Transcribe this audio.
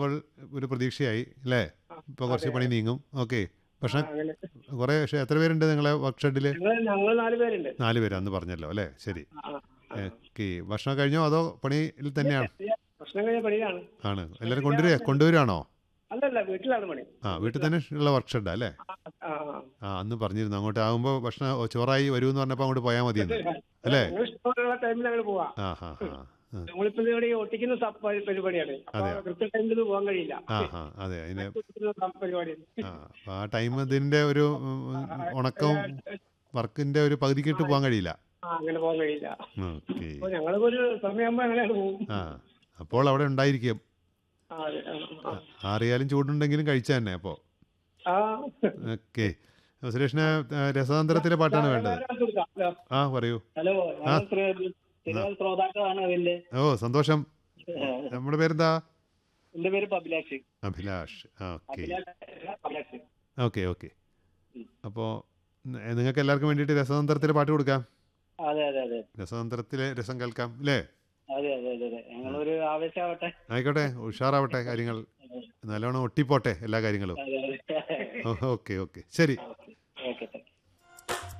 ആകുമ്പോൾ ഒരു പ്രതീക്ഷയായി അല്ലേ ഇപ്പോൾ കുറച്ച് പണി നീങ്ങും ഓക്കെ ഭക്ഷണം അങ്ങനെ കുറേ പക്ഷേ എത്ര പേരുണ്ട് നിങ്ങളെ വർക്ക് ഷെഡിൽ ഞങ്ങൾ ഞങ്ങൾ നാല് പേരുണ്ട് നാല് പേര് അന്ന് പറഞ്ഞല്ലോ അല്ലേ ശരി ആ, ആ. ഓക്കെ ഭക്ഷണം കഴിഞ്ഞോ അതോ പണിയിൽ തന്നെയാണ് പ്രശ്നം കഴിഞ്ഞ പണിയാണ് ആണ് എല്ലാവരും കൊണ്ടുവരിക കൊണ്ടുവരികയാണോ അല്ലല്ല വീട്ടിലാണ് പണി ആ വീട്ടിൽ തന്നെ ഉള്ള വർക്ക് ഷെഡാ അല്ലേ ആ, ആ. ആ അന്ന് പറഞ്ഞിരുന്നു അങ്ങോട്ട് ആകുമ്പോൾ ഭക്ഷണം ഓ, ചോറായി വരുമെന്ന് പറഞ്ഞപ്പോൾ അങ്ങോട്ട് പോയാൽ മതിയെന്ന് അല്ലേ ഞങ്ങൾ ഇഷ്ടമുള്ള ടൈമിൽ അങ്ങനെ പോവാ ആ ഹാ ഹാ ആ. നമ്മളിപ്പോ ഇവിടെ ഈ ഒട്ടിക്കുന്ന സ- പരി- പരിപാടിയാണ് അപ്പൊ അതെയോ? കൃത്യ ടൈമിൽ പോകാൻ കഴിയില്ല ആ ഹാ അതെ അതിന് ഒട്ടിക്കുന്ന സം- പരിപാടിയാണ് ആ അപ്പോൾ ആ ടൈം ഇതിൻ്റെ ഒരു ഉം, ഉണക്കവും വർക്കിൻ്റെ ഒരു പകുതിക്കിട്ട് പോകാൻ കഴിയില്ല ആ അങ്ങനെ പോകാൻ കഴിയില്ല ഓക്കെ അപ്പൊ ഞങ്ങളിപ്പോ ഒരു സമയമാകുമ്പോ അങ്ങനെയാണ് പോകും ആ അപ്പോൾ അവിടെ ഉണ്ടായിരിക്കും ആ, അതെ. ആ, ആ. ആറിയാലും ചൂടുണ്ടെങ്കിലും കഴിച്ചാൽ തന്നെ അപ്പോൾ ആ ഓക്കെ സുരേഷിന് ആ, രസതന്ത്രത്തിലെ പാട്ടാണ് വേണ്ടത് ഒരാൾക്ക് കൊടുക്കാം. ഹലോ. ആ പറയൂ ഹലോ ആ. ഞാൻ ശ്രീ- തിരുവനന്തപുരം ശ്രോതാക്കളാണ് അതിന്റെ ഓ സന്തോഷം നമ്മുടെ പേരെന്താ എന്റെ പേര് Abhilash Abhilash okay Abhilash Abhilash okay okay അപ്പോൾ നിങ്ങൾക്ക് എല്ലാവർക്കും വേണ്ടിയിട്ട് രസതന്ത്രത്തിലെ പാട്ട് കൊടുക്കാം അതെ അതെ അതെ രസതന്ത്രത്തിലെ രസം കേൾക്കാം അല്ലേ അതെ അതെ അതെ അതെ ഞങ്ങളൊരു ആവേശമാവട്ടെ ആയിക്കോട്ടെ ഉഷാറാവട്ടെ കാര്യങ്ങൾ നല്ലോണം ഒട്ടിപ്പോട്ടെ എല്ലാ കാര്യങ്ങളും അതെ അതെ ഓക്കെ ഓക്കെ ശരി